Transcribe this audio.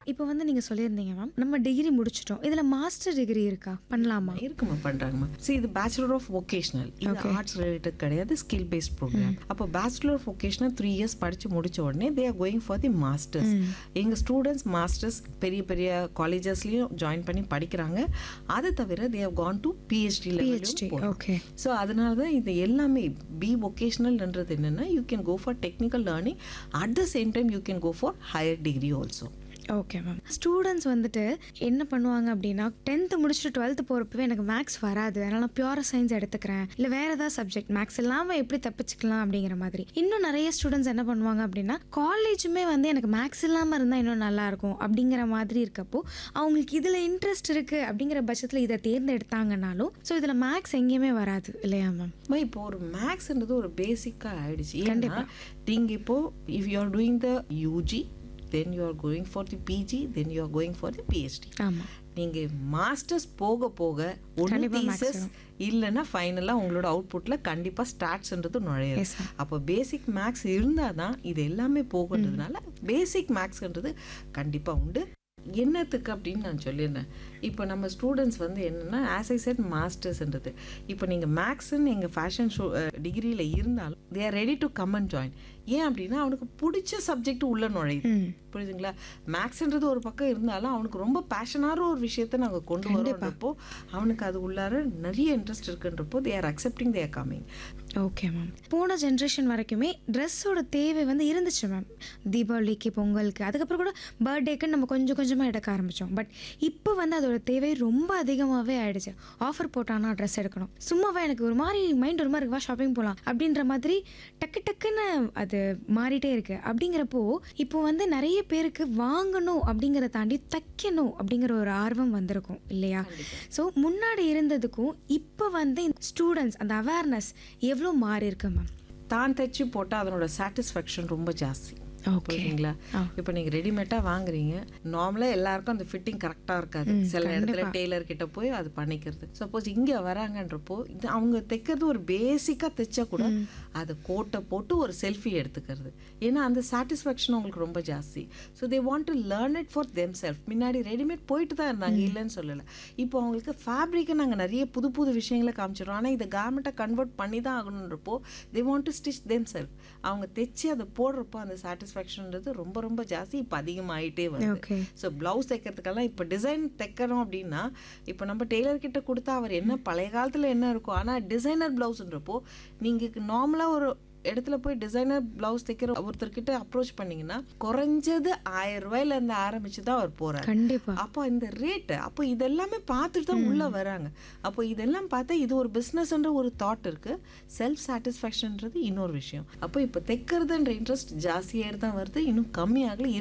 இப்போ வந்து நீங்க சொல்லியிருந்தீங்க மேம் நம்ம டிகிரி முடிச்சிட்டோம் இதுல மாஸ்டர் டிகிரி இருக்கா பண்ணலாமா இருக்குமா பண்றாங்கம்மா see இது பேச்சுலர் ஆஃப் வொகேஷனல் இது ஆர்ட்ஸ் ரிலேட்டட் கிடையாது ஸ்கில் பேஸ்ட் ப்ரோக்ராம் அப்போ bachelor of vocational three years படிச்சு முடிச்ச உடனே they are going for the masters எங்க ஸ்டூடெண்ட்ஸ் மாஸ்டர்ஸ் பெரிய பெரிய காலேஜஸ்லயும் ஜாயின் பண்ணி படிக்கிறாங்க அதை தவிர they have gone to PhD PhD, level okay. So அதனால தான் இது எல்லாமே பி வொகேஷனல்ன்றது என்னன்னா you can go for technical learning at the same time you can go for higher degree also okay ma'am students வந்துட்டு என்ன பண்ணுவாங்க அப்படின்னா டென்த்து முடிச்சுட்டு டுவெல்த்து போகிறப்பவே எனக்கு மேக்ஸ் வராது அதனால் நான் பியூர் சயின்ஸ் எடுத்துக்கிறேன் இல்லை வேறு ஏதாவது சப்ஜெக்ட் மேக்ஸ் இல்லாமல் எப்படி தப்பிச்சுக்கலாம் அப்படிங்கிற மாதிரி இன்னும் நிறைய ஸ்டூடெண்ட்ஸ் என்ன பண்ணுவாங்க அப்படின்னா காலேஜுமே வந்து எனக்கு மேக்ஸ் இல்லாமல் இருந்தால் இன்னும் நல்லாயிருக்கும் அப்படிங்கிற மாதிரி இருக்கப்போ அவங்களுக்கு இதில் இன்ட்ரெஸ்ட் இருக்குது அப்படிங்கிற பட்சத்தில் இதை தேர்ந்தெடுத்தாங்கனாலும் ஸோ இதில் மேக்ஸ் எங்கேயுமே வராது இல்லையா மேம் அம்மா, இப்போ ஒரு மேக்ஸ்ன்றது ஒரு பேசிக்கா ஆயிடுச்சு ஏன்னா நீங்க இப்போ if you are doing the UG then you are going for the PG then you are going for the PhD ஆமாம் நீங்க மாஸ்டர்ஸ் போக போக ஒன்று கண்டிப்பா maths தீசஸ் இல்லைன்னா ஃபைனலாக உங்களோட அவுட்புட்ல கண்டிப்பா ஸ்டாட்ஸ்ன்றது நுழையாது Yes, ma'am. அப்போ பேசிக் மேக்ஸ் இருந்தால் தான் இது எல்லாமே போகுன்றதுனால பேசிக் மேக்ஸ்ன்றது கண்டிப்பா உண்டு என்னத்துக்கு அப்படின்னு நான் சொல்லியிருந்தேன் இப்போ நம்ம ஸ்டூடெண்ட்ஸ் வந்து என்னன்னா ஆஸ் ஐ செட் மாஸ்டர்ஸ்ன்றது இப்போ நீங்கள் மேக்ஸ்ன்னு எங்கள் ஃபேஷன் ஷோ டிகிரியில் இருந்தாலும் they are ready to come and join ஏன் அப்படின்னா அவனுக்கு பிடிச்ச சப்ஜெக்ட் உள்ள நுழையுது ம் புரியுதுங்களா மேக்ஸ்ன்றது ஒரு பக்கம் இருந்தாலும் அவனுக்கு ரொம்ப பேஷனான ஒரு விஷயத்த நாங்கள் கொண்டு வரோன்றப்போ அவனுக்கு அது உள்ளார நிறைய இன்ட்ரெஸ்ட் இருக்குன்றப்போ they are accepting their coming okay ma'am போன ஜென்ரேஷன் வரைக்குமே ட்ரெஸ்ஸோட தேவை வந்து இருந்துச்சு மேம் தீபாவளிக்கு பொங்கலுக்கு அதுக்கப்புறம் கூட பர்த்டேக்கு நம்ம கொஞ்சம் கொஞ்சமாக எடுக்க ஆரம்பித்தோம் பட் இப்போ வந்து அதோட தேவை ரொம்ப அதிகமாகவே ஆயிடுச்சு ஆஃபர் போட்டானா ட்ரெஸ் எடுக்கணும் சும்மாவே எனக்கு ஒரு மாதிரி மைண்ட் ஒரு மாதிரி இருக்கு, வா ஷாப்பிங் போகலாம் அப்படின்ற மாதிரி டக்கு டக்குன்னு அது மாறிட்டே இருக்கு அப்படிங்கிறப்போ இப்போ வந்து நிறைய பேருக்கு வாங்கணும் அப்படிங்கிறத தாண்டி தைக்கணும் அப்படிங்கிற ஒரு ஆர்வம் வந்திருக்கும் இல்லையா ஸோ முன்னாடி இருந்ததுக்கும் இப்போ வந்து ஸ்டூடெண்ட்ஸ் அந்த அவேர்னஸ் எவ்வளோ மாறி இருக்கு மேம் தான் தைச்சு போட்டால் அதனோட சாட்டிஸ்ஃபேக்ஷன் ரொம்ப ஜாஸ்தி ஓகே புரியுதுங்களா இப்போ நீங்க ரெடிமேடா வாங்குறீங்க நார்மலா எல்லாருக்கும் அந்த ஃபிட்டிங் கரெக்டா இருக்காது சில இடத்துல டெய்லர் கிட்ட போய் அது பண்ணிக்கிறது சப்போஸ் இங்க வராங்கன்றப்போ இது அவங்க தைக்கிறது ஒரு பேசிக்கா தைச்சா கூட அதை கோட்டை போட்டு ஒரு செல்ஃபி எடுத்துக்கிறது ஏன்னா அந்த சாட்டிஸ்ஃபேக்ஷன் அவங்களுக்கு ரொம்ப ஜாஸ்தி so they want to learn it for them self முன்னாடி ரெடிமேட் போயிட்டு தான் இருந்தாங்க இல்லைன்னு சொல்லலை இப்போ அவங்களுக்கு ஃபேப்ரிக்கை நாங்கள் நிறைய புது புது விஷயங்களை காமிச்சிடுறோம் ஆனால் இதை கார்மெண்ட்டை கன்வெர்ட் பண்ணி தான் ஆகணுன்றப்போ they want to stitch them self அவங்க தைச்சு அதை போடுறப்போ அந்த சாட்டிஸ்ஃபேக்ஷன்ன்றது ரொம்ப ரொம்ப ஜாஸ்தி இப்போ அதிகமாயிட்டே வருது ஓகே ஸோ ப்ளவுஸ் தைக்கிறதுக்கெல்லாம் இப்போ டிசைன் தைக்கிறோம் அப்படின்னா இப்போ நம்ம டெய்லர் கிட்ட கொடுத்தா அவர் என்ன பழைய காலத்தில் என்ன இருக்கும் ஆனால் டிசைனர் ப்ளவுஸ்ன்றப்போ நீங்கள் நார்மலாக ஒரு இடத்துல போய் டிசைனர் பிளவுஸ் தைக்கிற ஒருத்தர்கிட்ட அப்ரோச் பண்ணீங்கன்னா குறைஞ்சது ஆயிரம் ரூபாயில இருந்து ஆரம்பிச்சு தான் அவர் போறாரு கண்டிப்பா அப்போ இந்த ரேட்டு அப்போ இதெல்லாமே பார்த்துட்டு தான் உள்ள வராங்க அப்போ இதெல்லாம் பார்த்தா இது ஒரு பிஸ்னஸ்ன்ற ஒரு தாட் இருக்கு செல்ஃப் சாட்டிஸ்ஃபேக்ஷன்ன்றது இன்னொரு விஷயம் அப்போ இப்போ தைக்கிறதுன்ற இன்ட்ரெஸ்ட் ஜாஸ்தியாக தான் வருது இன்னும் கம்மியாகல